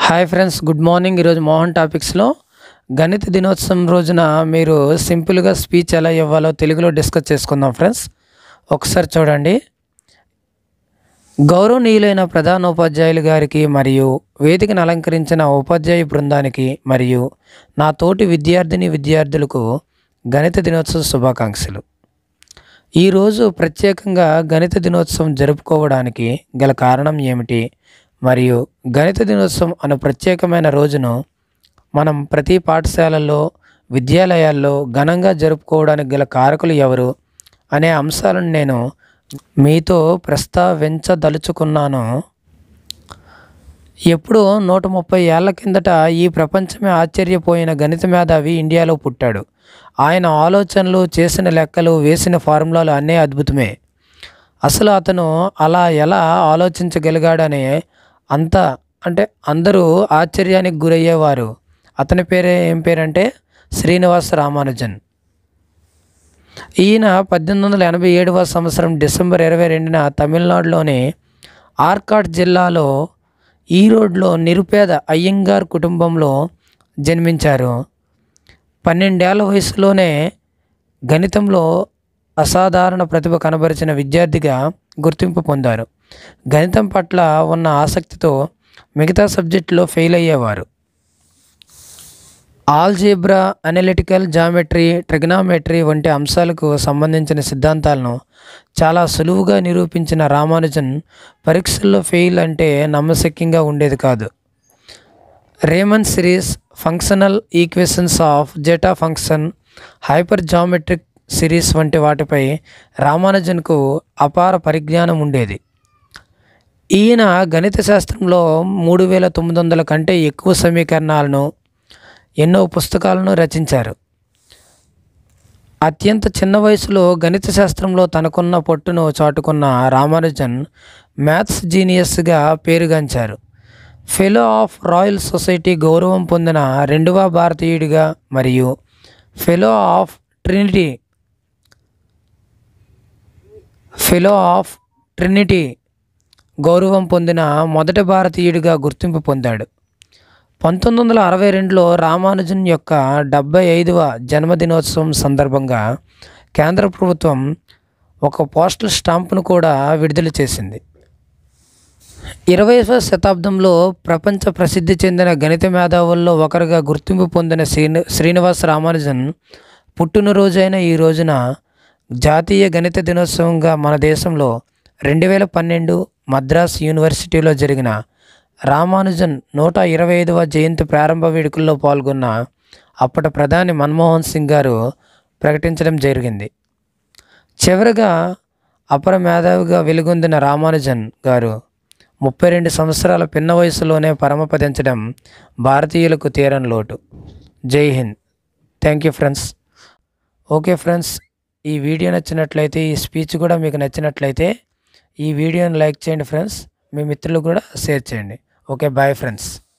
hi friends good morning ఈరోజు మోహన్ టాపిక్స్లో గణిత దినోత్సవం రోజున మీరు సింపుల్గా స్పీచ్ ఎలా ఇవ్వాలో తెలుగులో డిస్కస్ చేసుకుందాం ఫ్రెండ్స్ ఒకసారి చూడండి గౌరవనీయులైన ప్రధానోపాధ్యాయులు గారికి మరియు వేదికను అలంకరించిన ఉపాధ్యాయ బృందానికి మరియు నా తోటి విద్యార్థిని విద్యార్థులకు గణిత దినోత్సవ శుభాకాంక్షలు ఈరోజు ప్రత్యేకంగా గణిత దినోత్సవం జరుపుకోవడానికి గల కారణం ఏమిటి మరియు గణిత దినోత్సవం అనే ప్రత్యేకమైన రోజును మనం ప్రతి పాఠశాలల్లో విద్యాలయాల్లో ఘనంగా జరుపుకోవడానికి గల కారకులు ఎవరు అనే అంశాలను నేను మీతో ప్రస్తావించదలుచుకున్నాను ఎప్పుడో నూట ముప్పై ఏళ్ల కిందట ఈ ప్రపంచమే ఆశ్చర్యపోయిన గణిత మేధావి ఇండియాలో పుట్టాడు ఆయన ఆలోచనలు చేసిన లెక్కలు వేసిన ఫార్ములాలు అన్నీ అద్భుతమే అసలు అతను అలా ఎలా ఆలోచించగలిగాడనే అంత అంటే అందరూ ఆశ్చర్యానికి గురయ్యేవారు అతని పేరే ఏం పేరంటే శ్రీనివాస రామానుజన్ ఈయన పద్దెనిమిది వందల ఎనభై ఏడవ సంవత్సరం డిసెంబర్ ఇరవై రెండున తమిళనాడులోని ఆర్కాట్ జిల్లాలో ఈరోడ్లో నిరుపేద అయ్యంగార్ కుటుంబంలో జన్మించారు పన్నెండేళ్ల వయసులోనే గణితంలో అసాధారణ ప్రతిభ కనబరిచిన విద్యార్థిగా గుర్తింపు పొందారు గణితం పట్ల ఉన్న ఆసక్తితో మిగతా సబ్జెక్టులో ఫెయిల్ అయ్యేవారు ఆల్జీబ్రా అనలిటికల్ జామెట్రీ ట్రిగ్నామెట్రీ వంటి అంశాలకు సంబంధించిన సిద్ధాంతాలను చాలా సులువుగా నిరూపించిన రామానుజన్ పరీక్షల్లో ఫెయిల్ అంటే నమ్మశక్యంగా ఉండేది కాదు Riemann series functional equations of zeta function hypergeometric series వంటి వాటిపై రామానుజన్కు అపార పరిజ్ఞానం ఉండేది ఈయన గణిత శాస్త్రంలో మూడు వేల తొమ్మిది వందల కంటే ఎక్కువ సమీకరణాలను ఎన్నో పుస్తకాలను రచించారు అత్యంత చిన్న వయసులో గణిత శాస్త్రంలో తనకున్న పట్టును చాటుకున్న రామానుజన్ మ్యాథ్స్ జీనియస్గా పేరుగాంచారు ఫెలో ఆఫ్ రాయల్ సొసైటీ గౌరవం పొందిన రెండవ భారతీయుడిగా మరియు fellow of Trinity fellow of Trinity గౌరవం పొందిన మొదటి భారతీయుడిగా గుర్తింపు పొందాడు పంతొమ్మిది వందల అరవై రెండులో రామానుజన్ యొక్క డెబ్బై ఐదవ జన్మదినోత్సవం సందర్భంగా కేంద్ర ప్రభుత్వం ఒక పోస్టల్ స్టాంపును కూడా విడుదల చేసింది ఇరవైవ శతాబ్దంలో ప్రపంచ ప్రసిద్ధి చెందిన గణిత మేధావుల్లో ఒకరుగా గుర్తింపు పొందిన శ్రీని శ్రీనివాస రామానుజన్ పుట్టినరోజైన ఈ రోజున జాతీయ గణిత దినోత్సవంగా మన దేశంలో రెండు వేల పన్నెండు మద్రాస్ యూనివర్సిటీలో జరిగిన రామానుజన్ నూట ఇరవై ఐదవ జయంతి ప్రారంభ వేడుకల్లో పాల్గొన్న అప్పటి ప్రధాని మన్మోహన్ సింగ్ గారు ప్రకటించడం జరిగింది చివరగా అపర మేధావిగా వెలుగొందిన రామానుజన్ గారు ముప్పై రెండు సంవత్సరాల పిన్న వయసులోనే పరమపదించడం భారతీయులకు తీరని లోటు జై హింద్ thank you friends okay friends ఈ వీడియో నచ్చినట్లయితే ఈ స్పీచ్ కూడా మీకు నచ్చినట్లయితే ఈ వీడియోని లైక్ చేయండి ఫ్రెండ్స్ మీ మిత్రులకు కూడా షేర్ చేయండి ఓకే బాయ్ ఫ్రెండ్స్